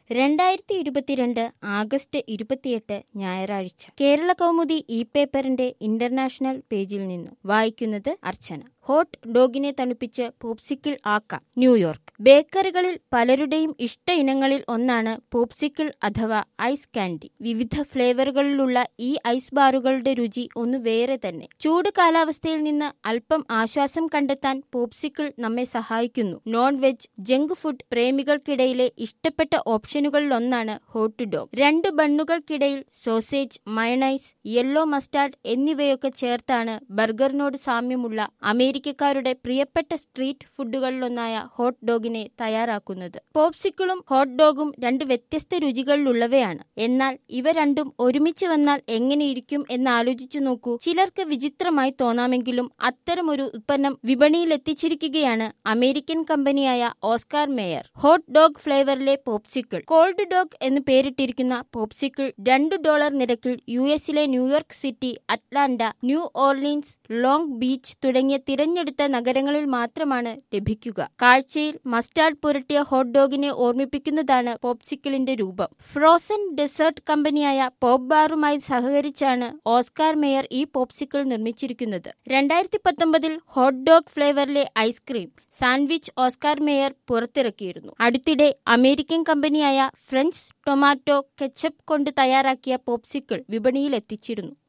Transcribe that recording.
രണ്ടായിരത്തി ഇരുപത്തിരണ്ട് ആഗസ്റ്റ് ഇരുപത്തിയെട്ട് ഞായറാഴ്ച കേരള കൗമുദി ഇ പേപ്പറിന്റെ ഇന്റർനാഷണൽ പേജിൽ നിന്നും വായിക്കുന്നത് അർച്ചന ഹോട്ട് ഡോഗിനെ തണുപ്പിച്ച് പോപ്സിക്കിൾ ആക്കാം ന്യൂയോർക്ക് ബേക്കറികളിൽ പലരുടെയും ഇഷ്ട ഇനങ്ങളിൽ ഒന്നാണ് പോപ്സിക്കിൾ അഥവാ ഐസ് കാൻഡി വിവിധ ഫ്ലേവറുകളിലുള്ള ഈ ഐസ് ബാറുകളുടെ രുചി ഒന്ന് വേറെ തന്നെ ചൂട് കാലാവസ്ഥയിൽ നിന്ന് അല്പം ആശ്വാസം കണ്ടെത്താൻ പോപ്സിക്കിൾ നമ്മെ സഹായിക്കുന്നു നോൺ വെജ് ജങ്ക് ഫുഡ് പ്രേമികൾക്കിടയിലെ ഇഷ്ടപ്പെട്ട ഓപ്ഷനുകളിലൊന്നാണ് ഹോട്ട് ഡോഗ് രണ്ട് ബണ്ണുകൾക്കിടയിൽ സോസേജ് മയണൈസ് യെല്ലോ മസ്റ്റാർഡ് എന്നിവയൊക്കെ ചേർത്താണ് ബർഗറിനോട് സാമ്യമുള്ള അമേരിക്കക്കാരുടെ പ്രിയപ്പെട്ട സ്ട്രീറ്റ് ഫുഡുകളിലൊന്നായ ഹോട്ട് ഡോഗിനെ തയ്യാറാക്കുന്നത് പോപ്സിക്കിളും ഹോട്ട് ഡോഗും രണ്ട് വ്യത്യസ്ത രുചികളിലുള്ളവയാണ് എന്നാൽ ഇവ രണ്ടും ഒരുമിച്ച് വന്നാൽ എങ്ങനെയിരിക്കും എന്ന് ആലോചിച്ചു നോക്കൂ ചിലർക്ക് വിചിത്രമായി തോന്നാമെങ്കിലും അത്തരമൊരു ഉൽപ്പന്നം വിപണിയിൽ എത്തിച്ചിരിക്കുകയാണ് അമേരിക്കൻ കമ്പനിയായ ഓസ്കാർ മേയർ ഹോട്ട് ഡോഗ് ഫ്ലേവറിലെ പോപ്സിക്കിൾ കോൾഡ് ഡോഗ് എന്ന് പേരിട്ടിരിക്കുന്ന പോപ്സിക്കിൾ രണ്ട് ഡോളർ നിരക്കിൽ യു എസിലെ New York city Atlanta New Orleans Long Beach തുടങ്ങിയ തിരഞ്ഞെടുത്ത നഗരങ്ങളിൽ മാത്രമാണ് ലഭിക്കുക കാഴ്ചയിൽ മസ്റ്റാർഡ് പുരട്ടിയ ഹോട്ട് ഡോഗിനെ ഓർമ്മിപ്പിക്കുന്നതാണ് പോപ്സിക്കിളിന്റെ രൂപം ഫ്രോസൺ ഡെസേർട്ട് കമ്പനിയായ പോപ്പ് ബാറുമായി സഹകരിച്ചാണ് ഓസ്കാർ മേയർ ഈ പോപ്സിക്കിൾ നിർമ്മിച്ചിരിക്കുന്നത് രണ്ടായിരത്തി പത്തൊമ്പതിൽ ഹോട്ട് ഡോഗ് ഫ്ലേവറിലെ ഐസ്ക്രീം സാൻഡ്വിച്ച് ഓസ്കാർ മേയർ പുറത്തിറക്കിയിരുന്നു അടുത്തിടെ അമേരിക്കൻ കമ്പനിയായ ഫ്രഞ്ച് ടൊമാറ്റോ കെച്ചപ്പ് കൊണ്ട് തയ്യാറാക്കിയ പോപ്സിക്കിൾ വിപണിയിൽ എത്തിച്ചിരുന്നു